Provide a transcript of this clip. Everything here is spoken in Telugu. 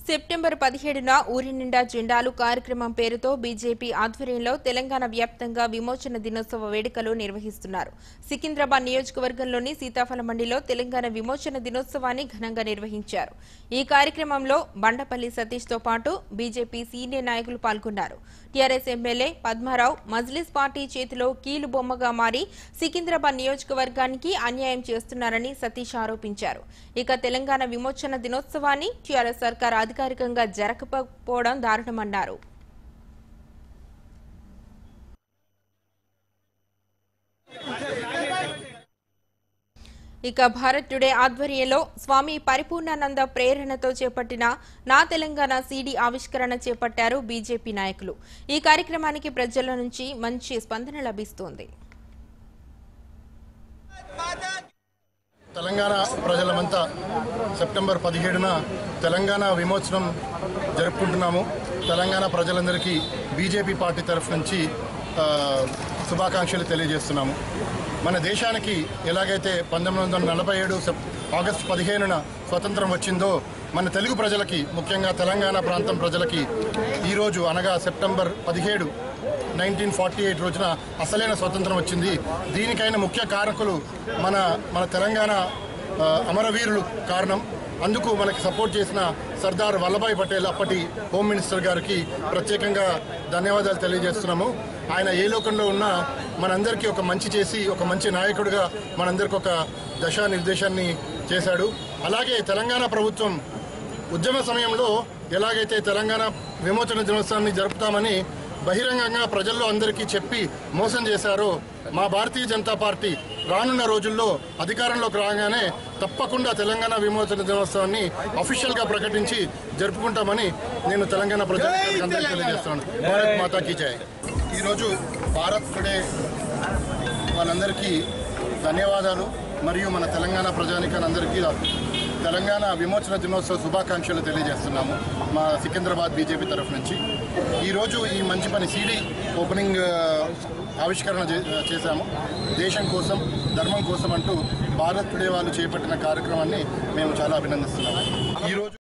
సెప్టెంబర్ పదిహేడున ఊరి నిండా జెండాలు కార్యక్రమం పేరుతో బీజేపీ ఆధ్వర్యంలో తెలంగాణ వ్యాప్తంగా విమోచన దినోత్సవ వేడుకలు నిర్వహిస్తున్నారు సికింద్రాబాద్ నియోజకవర్గంలోని సీతాఫల మండిలో తెలంగాణ విమోచన దినోత్సవాన్ని ఘనంగా నిర్వహించారు ఈ కార్యక్రమంలో బండపల్లి సతీష్ తో పాటు బీజేపీ సీనియర్ నాయకులు పాల్గొన్నారు TRS MLA Padmarao Majlis party చేతిలో కీలు బొమ్మగా మారి సికింద్రాబాద్ నియోజకవర్గానికి అన్యాయం చేస్తున్నారని సతీష్ ఆరోపించారు ఇక తెలంగాణ విమోచన దినోత్సవాన్ని టీఆర్ఎస్ సర్కార్ అధికారికంగా జరగకపోవడం దారుణమన్నారు ఇక భారత్ టుడే ఆధ్వర్యంలో స్వామి పరిపూర్ణానంద ప్రేరణతో చేపట్టిన నా తెలంగాణ సీడీ ఆవిష్కరణ చేపట్టారు బీజేపీ నాయకులు ఈ కార్యక్రమానికి ప్రజల నుంచి మంచి స్పందన లభిస్తోంది తెలంగాణ ప్రజలమంతా సెప్టెంబర్ పదిహేడున తెలంగాణ విమోచనం జరుపుకుంటున్నాము తెలంగాణ ప్రజలందరికీ బీజేపీ పార్టీ తరఫు నుంచి ఆ, శుభాకాంక్షలు తెలియజేస్తున్నాము మన దేశానికి ఎలాగైతే పంతొమ్మిది వందల నలభై ఏడు సెప్ ఆగస్టు పదిహేనున స్వతంత్రం వచ్చిందో మన తెలుగు ప్రజలకి ముఖ్యంగా తెలంగాణ ప్రాంతం ప్రజలకి ఈరోజు అనగా సెప్టెంబర్ పదిహేడు నైన్టీన్ ఫార్టీ ఎయిట్ రోజున అసలైన స్వతంత్రం వచ్చింది దీనికైన ముఖ్య కారకులు మన మన తెలంగాణ ఆ, అమరవీరులు కారణం అందుకు మనకి సపోర్ట్ చేసిన సర్దార్ వల్లభాయ్ పటేల్ అప్పటి హోమ్ మినిస్టర్ గారికి ప్రత్యేకంగా ధన్యవాదాలు తెలియజేస్తున్నాము ఆయన ఏ లోకంలో ఉన్నా మనందరికీ ఒక మంచి చేసి ఒక మంచి నాయకుడిగా మనందరికి ఒక దశా నిర్దేశాన్ని చేశాడు అలాగే తెలంగాణ ప్రభుత్వం ఉద్యమ సమయంలో ఎలాగైతే తెలంగాణ విమోచన దినోత్సవాన్ని జరుపుతామని బహిరంగంగా ప్రజల్లో అందరికీ చెప్పి మోసం చేశారో మా భారతీయ జనతా పార్టీ రానున్న రోజుల్లో అధికారంలోకి రాగానే తప్పకుండా తెలంగాణ విమోచన దినోత్సవాన్ని అఫీషియల్గా ప్రకటించి జరుపుకుంటామని నేను తెలంగాణ ప్రజలకు అందరికీ తెలియజేస్తున్నాను భారత్ మాతాకి జై ఈరోజు భారత్ టుడే వాళ్ళందరికీ ధన్యవాదాలు మరియు మన తెలంగాణ ప్రజానికానందరికీ తెలంగాణ విమోచన దినోత్సవ శుభాకాంక్షలు తెలియజేస్తున్నాము మా సికింద్రాబాద్ బీజేపీ తరఫు నుంచి ఈరోజు ఈ మంచి పని సీడీ ఓపెనింగ్ ఆ, ఆవిష్కరణ చే- చేశాము దేశం కోసం ధర్మం కోసం అంటూ భారత్ టుడే వాళ్ళు చేపట్టిన కార్యక్రమాన్ని మేము చాలా అభినందిస్తున్నాము ఈరోజు